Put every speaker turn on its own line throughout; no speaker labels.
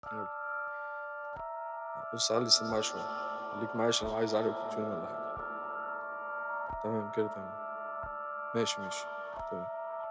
يلا بص علي السماعة شوية خليك معايا عشان عايز اعلي اوتوتيون ولا حاجة تمام كده تمام ماشي ماشي تمام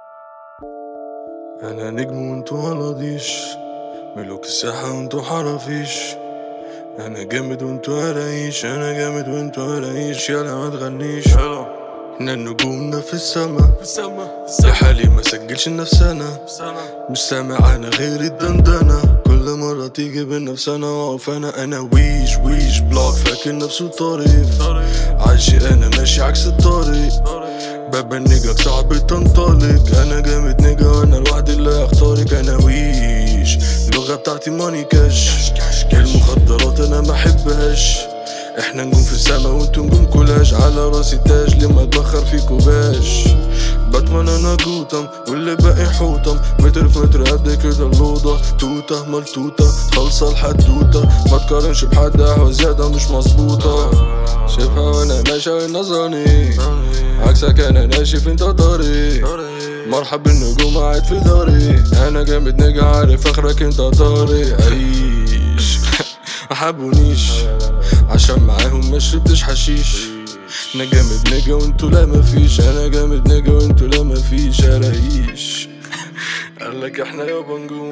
انا نجم وانتو هلاضيش ملوك الساحة وانتو حرافيش انا جامد وانتو قرايش انا جامد وانتو قرايش يلا ما تغنيش احنا نجومنا في السما
في السما
يا حالي ما سجلش نفسنا
سنة
مش سامع انا غير الدندنة كل مرة تيجي بنفسنا واقف انا انا ويش ويش بلوك فاكر نفسه طريف
طريق
عايشي انا ماشي عكس الطريق
طريق
باب النجلك صعب تنطلق انا جامد نجا وانا الوحيد اللي اختارك انا ويش اللغة بتاعتي ماني كاش المخدرات انا ما احبهاش احنا نجوم في السما وانتو نجوم كولاج على راسي تاج لما اتبخر فيكو باش باتمان انا جوتم واللي باقي حوتم متر في متر قد كده اللوضة توتة ملتوتة خالصة الحدوتة ما تقارنش بحد قهوة زيادة مش مظبوطة شايفها وانا ماشي نظراني عكسك انا ناشف انت طريق مرحب بالنجوم قاعد في داري انا جامد نجا عارف اخرك انت طاري عيش محبونيش عشان معاهم ما شربتش حشيش انا جامد نجا وانتو لا مفيش انا جامد نجا وانتو لا مفيش ارايش قالك احنا يابا نجوم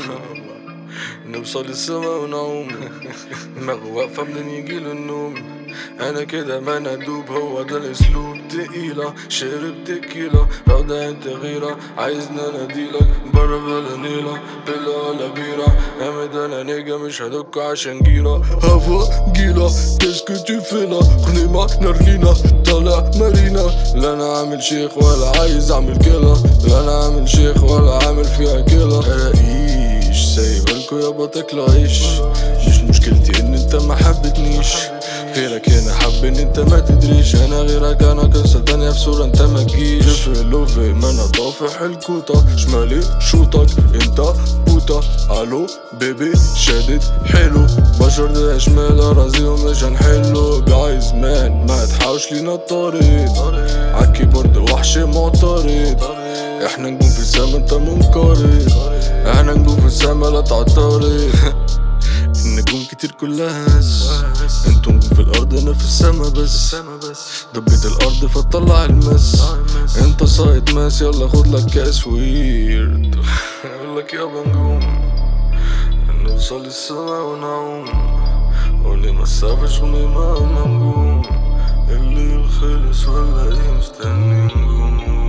نوصل السما ونعوم دماغه واقفة منين يجيله النوم انا كده ما انا ادوب هو ده الاسلوب تقيلة شرب تكيلة رضا انت غيرة عايزني اناديلك برا بلا نيلة بلا ولا بيرة امد انا نيجا مش هدك عشان جيرة هفا جيلة كاسكو تفيلة خنيمة نرلينا طالع مارينا لا انا عامل شيخ ولا عايز اعمل كلا لا انا عامل شيخ ولا عامل فيها كلا الاقيش سايبالكوا يابا تاكلوا عيش مش مشكلتي ان انت ما حبتنيش غيرك هنا حب ان انت ما تدريش انا غيرك انا قصة تانية في صورة انت ما تجيش في لوفي ما انا طافح الكوطة شمالي شوطك انت بوطة الو بيبي شادد حلو بشر ده شمال اراضيهم مش هنحله جايز مان ما تحاوش لينا الطريق عالكيبورد وحش معترض احنا نجوم في السما انت منقرض احنا نجوم في السما لا تعترض النجوم كتير كلها هز انتوا نجوم في الارض انا في السما بس
السما بس
دبيت الارض فتطلع المس انت صايد ماس يلا خد لك كاس ويرد اقول لك يابا نجوم نوصل السما ونعوم قولي ما تسافرش ونقوم نجوم الليل خلص ولا ايه مستني نجوم